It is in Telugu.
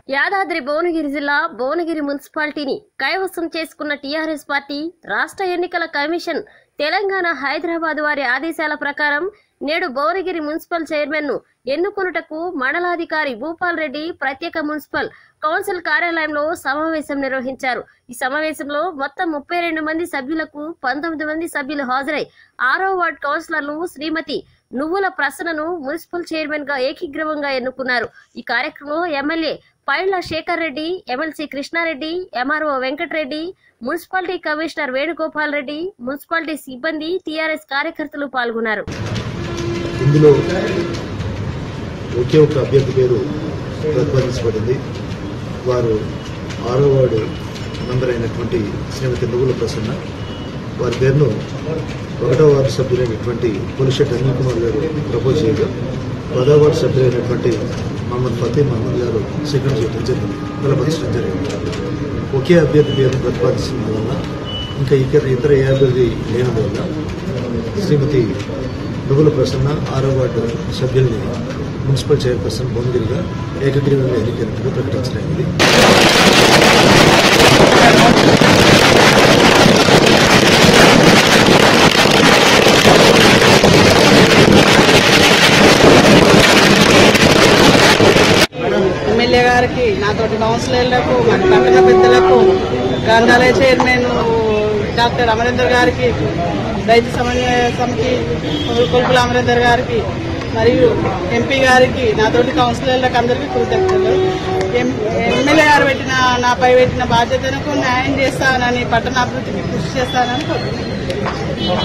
యాదాద్రి భువనగిరి జిల్లా భువనగిరి మున్సిపాలిటీని కైవసం చేసుకున్న టీఆర్ఎస్ పార్టీ రాష్ట్ర ఎన్నికల కమిషన్ తెలంగాణ హైదరాబాద్ వారి ఆదేశాల ప్రకారం నేడు భువనగిరి మున్సిపల్ చైర్మన్ ను ఎన్నుకొనుటకు మండలాధికారి భూపాల్ రెడ్డి ప్రత్యేక మున్సిపల్ కౌన్సిల్ కార్యాలయంలో సమావేశం నిర్వహించారు ఈ సమావేశంలో మొత్తం ముప్పై రెండు మంది సభ్యులకు పంతొమ్మిది మంది సభ్యులు హాజరై ఆరో వార్డ్ కౌన్సిలర్లు శ్రీమతి నువ్వుల ప్రసన్నను మున్సిపల్ చైర్మన్ గా ఏకీగ్రవంగా ఎన్నుకున్నారు ఈ కార్యక్రమంలో MLA Pailla Shekar Reddy MLC Krishnareddy MRO Venkatareddy municipality commissioner Venugopal Reddy municipality సిబ్బంది టీఆర్ఎస్ కార్యకర్తలు పాల్గొన్నారు ఇందులో ఒకే ఒక అభ్యర్థి పేరు ప్రతిపాదించబడింది వారు ఆరో వార్డు మెంబర్ అయినటువంటి శ్రీమతి నువ్వుల ప్రసన్న వారి పేరును ఒకటో వార్డు సభ్యులైనటువంటి పులిశెట్టి అనిల్ కుమార్ గారు ప్రపోజ్ చేయగా పదో వార్డు సభ్యులైనటువంటి మహమ్మద్ ఫతీ మహమ్మద్ గారు సెకండ్ చేయడం జరిగింది బలపరచడం జరిగింది ఒకే అభ్యర్థి పేరును ప్రతిపాదించడం వల్ల ఇంకా ఇతర ఇతర ఏ అభ్యర్థి లేనందువల్ల శ్రీమతి నువ్వుల ప్రసన్న ఆరో వార్డు సభ్యుల్ని మున్సిపల్ చైర్పర్సన్ భువనగిరిగా ఏకగ్రీవంగా ఎన్నికైనట్టుగా ప్రకటించడమైంది ఎమ్మెల్యే గారికి నాతోటి కౌన్సిలర్లకు మన పట్టణ పెద్దలకు గ్రంథాలయ చైర్మన్ డాక్టర్ అమరేందర్ గారికి రైతు సమన్వయ సమితి కొలుపుల అమరేందర్ గారికి మరియు ఎంపీ గారికి నాతోటి కౌన్సిలర్లకు అందరికీ కృతజ్ఞతలు ఎం- ఎమ్మెల్యే గారు పెట్టిన నాపై పెట్టిన బాధ్యతలకు న్యాయం చేస్తానని పట్టణాభివృద్ధికి కృషి చేస్తానని కోరుతున్నాను